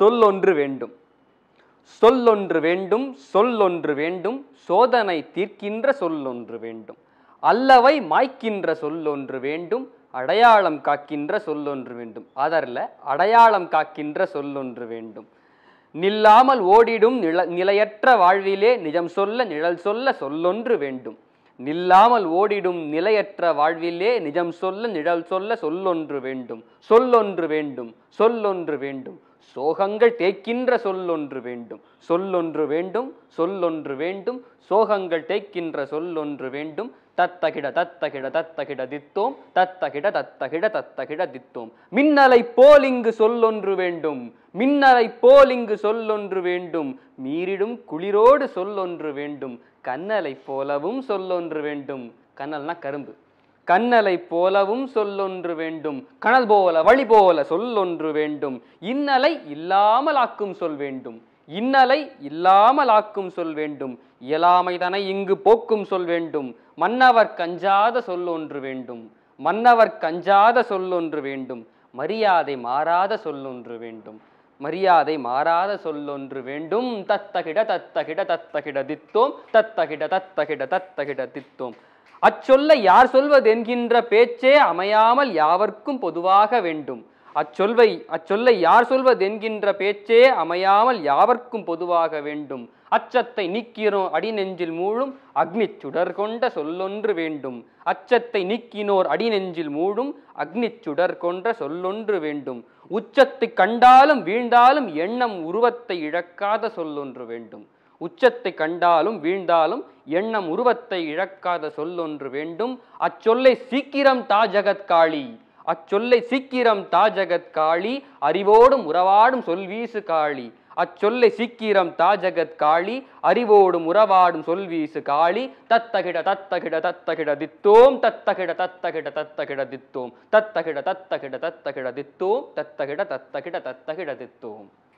சொல்லொன்று வேண்டும் சொல்லொன்று வேண்டும் சொல்லொன்று வேண்டும் சோதனை தீர்க்கின்ற சொல்லொன்று வேண்டும் அல்லவை மாய்க்கின்ற சொல்லொன்று வேண்டும் அடையாளம் காக்கின்ற சொல்லொன்று வேண்டும் ஆதாரில் அடையாளம் காக்கின்ற சொல்லொன்று வேண்டும் நில்லாமல் ஓடிடும் நில நிலையற்ற வாழ்விலே நிஜம் சொல்ல நிழல் சொல்ல சொல்லொன்று வேண்டும் நில்லாமல் ஓடிடும் நிலையற்ற வாழ்விலே நிஜம் சொல்ல நிழல் சொல்ல சொல்லொன்று வேண்டும் சொல்லொன்று வேண்டும் சொல்லொன்று வேண்டும் சோகங்கள் தேய்க்கின்ற சொல்லொன்று வேண்டும் சொல்லொன்று வேண்டும் சொல்லொன்று வேண்டும் சோகங்கள் தேய்க்கின்ற சொல்லொன்று வேண்டும் தத்தகிட தத்தகிட தத்தகிட தித்தோம் தத்தகிட தத்தகிட தத்தகிட தித்தோம் மின்னலை போல் இங்கு சொல்லொன்று வேண்டும் மின்னலை போல் இங்கு சொல்லொன்று வேண்டும் மீறிடும் குளிரோடு சொல்லொன்று வேண்டும் கண்ணலை போலவும் சொல்லொன்று வேண்டும் கண்ணல்னா கரும்பு கண்ணலை போலவும் சொல்லொன்று வேண்டும் கனல் போல வழி போல சொல்லொன்று வேண்டும் இன்னலை இல்லாமல் ஆக்கும் சொல் வேண்டும் இன்னலை இல்லாமல் ஆக்கும் சொல் வேண்டும் இயலாமை தனை இங்கு போக்கும் சொல் வேண்டும் மன்னவர் கஞ்சாத சொல்லொன்று வேண்டும் மன்னவர் கஞ்சாத சொல்லொன்று வேண்டும் மரியாதை மாறாத சொல்லொன்று வேண்டும் மரியாதை மாறாத சொல்லொன்று வேண்டும் தத்தகிட தத்தகிட தத்தகிட தித்தோம் தத்தகிட தத்தகிட தத்தகிட தித்தோம் அச்சொல்லை யார் சொல்வது என்கின்ற பேச்சே அமையாமல் யாவர்க்கும் பொதுவாக வேண்டும் அச்சொல்வை அச்சொல்லை யார் சொல்வது என்கின்ற பேச்சே அமையாமல் யாவர்க்கும் பொதுவாக வேண்டும் அச்சத்தை நீக்கிறோம் அடி நெஞ்சில் மூழும் அக்னி சுடர் கொண்ட சொல்லொன்று வேண்டும் அச்சத்தை நீக்கினோர் அடி நெஞ்சில் மூழும் அக்னி சுடர் கொண்ட சொல்லொன்று வேண்டும் உச்சத்தை கண்டாலும் வீழ்ந்தாலும் எண்ணம் உருவத்தை இழக்காத சொல்லொன்று வேண்டும் உச்சத்தை கண்டாலும் வீழ்ந்தாலும் எண்ணம் உருவத்தை இழக்காத சொல்லொன்று வேண்டும் அச்சொல்லை சீக்கிரம் தா ஜகத்காளி அச்சொல்லை சீக்கிரம் தா ஜகத்காளி அறிவோடும் உறவாடும் சொல்வீசு காளி அச்சொல்லை சீக்கிரம் தா ஜகத்காளி அறிவோடும் உறவாடும் சொல்வீசு காளி தத்தகிட தத்தகிட தத்தகிட தித்தோம் தத்தகிட தத்தகிட தத்தகிட தித்தோம் தத்தகிட தத்தகிட தத்தகிட தித்தோம் தத்தகிட தத்தகிட தத்தகிட தித்தோம்